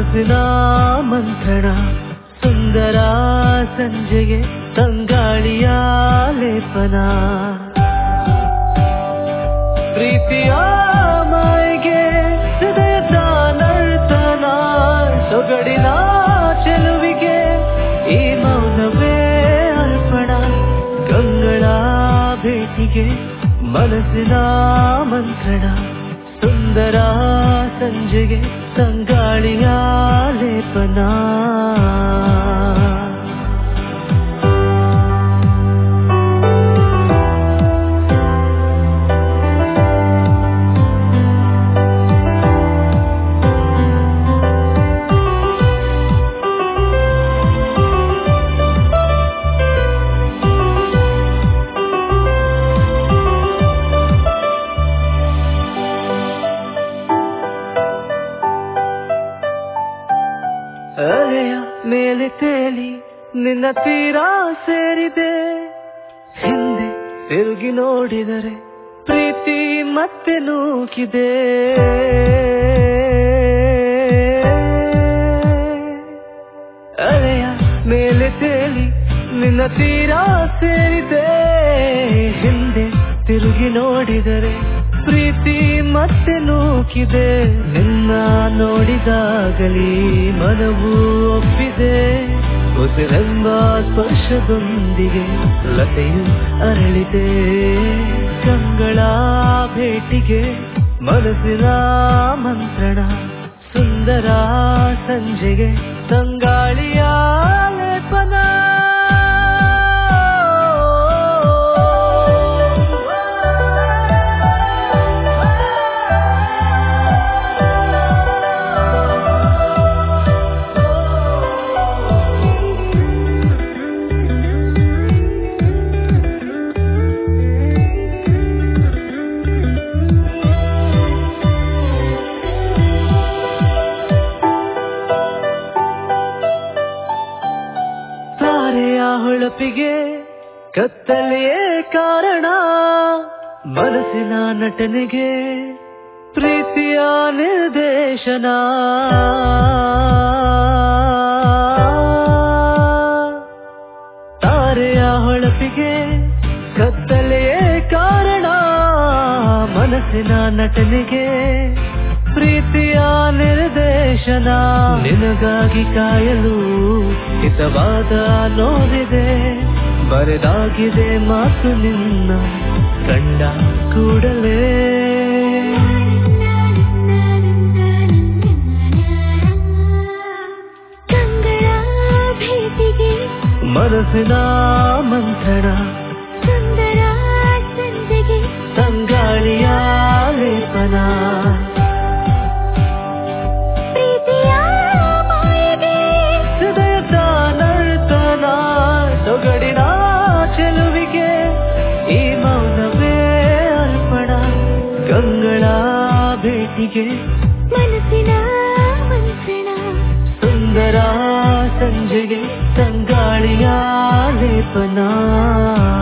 ಮನಸ್ಸಿನ ಮಂತ್ರಣ ಸುಂದರ ಸಂಜೆಗೆ ತಂಗಾಳಿಯ ಲೇಪನ ಪ್ರೀತಿಯ ಮಾಯಿಗೆ ಹೃದಯದ ನರ್ತನ ಸೊಗಡಿನ ಚೆಲುವಿಗೆ ಈ ಮೌನವೇ ಅರ್ಪಣ ಗಂಗಳ ಭೇಟಿಗೆ ಮನಸ್ಸಿನ ಮಂತ್ರಣ ಸುಂದರ ಸಂಜೆಗೆ ತಂಗಾಳಿಯ ಲೇಪನ ಅಲೆಯ ಮೇಲೆ ತೇಲಿ ನಿನ್ನ ತೀರ ಸೇರಿದೆ ಹಿಂದೆ ತಿರುಗಿ ನೋಡಿದರೆ ಪ್ರೀತಿ ಮತ್ತೆ ನೂಕಿದೆ ಅಲೆಯ ಮೇಲೆ ತೇಲಿ ನಿನ್ನ ತೀರ ಸೇರಿದೆ ಹಿಂದೆ ತಿರುಗಿ ನೋಡಿದರೆ ಪ್ರೀತಿ ಮತ್ತೆ ನೂಕಿದೆ ನಿನ್ನ ನೋಡಿದಾಗಲಿ ಮನವು ಒಪ್ಪಿದೆ ಉಸಿರೆಂಬ ಸ್ಪರ್ಶದೊಂದಿಗೆ ಲತೆಯು ಅರಳಿದೆ ಕಂಗಳ ಭೇಟಿಗೆ ಮನಸ್ಸಿನ ಮಂತ್ರಣ ಸುಂದರ ಸಂಜೆಗೆ ತಂಗಾಳಿಯ ಲೇಪನ ತಾರೆಯ ಹೊಳಪಿಗೆ ಕತ್ತಲೆಯೇ ಕಾರಣ ಮನಸ್ಸಿನ ನಟನೆಗೆ ಪ್ರೀತಿಯ ನಿರ್ದೇಶನ ತಾರೆಯ ಹೊಳಪಿಗೆ ಕತ್ತಲೆಯೇ ಕಾರಣ ಮನಸ್ಸಿನ ನಟನೆಗೆ ಪ್ರೀತಿಯ ನಿರ್ದೇಶನ ನಿನಗಾಗಿ ಕಾಯಲು ಹಿತವಾದ ನೋವಿದೆ ಬರೆದಾಗಿದೆ ಮಾತು ನಿನ್ನ ಕಂಡ ಕೂಡಲೇ ಕಂಗಳ ಭೇಟಿಗೆ ಮನಸ್ಸಿನ ಮಂಥನ ಸುಂದರ ಸಂಜೆಗೆ ತಂಗಾಳಿಯ ಲೇಪನ ಪ್ರೀತಿಯ ಮಾಯೆಗೆ ಹೃದಯದ ನರ್ತನ ಸೊಗಡಿನ ಚೆಲುವಿಗೆ ಈ ಮೌನವೇ ಅರ್ಪಣ ಗಂಗಳ ಭೇಟಿಗೆ ಮನಸ್ಸಿನ ಮಂತ್ರಣ ಸುಂದರ ಸಂಜೆಗೆ ತಂಗಾಳಿಯ ಲೇಪನ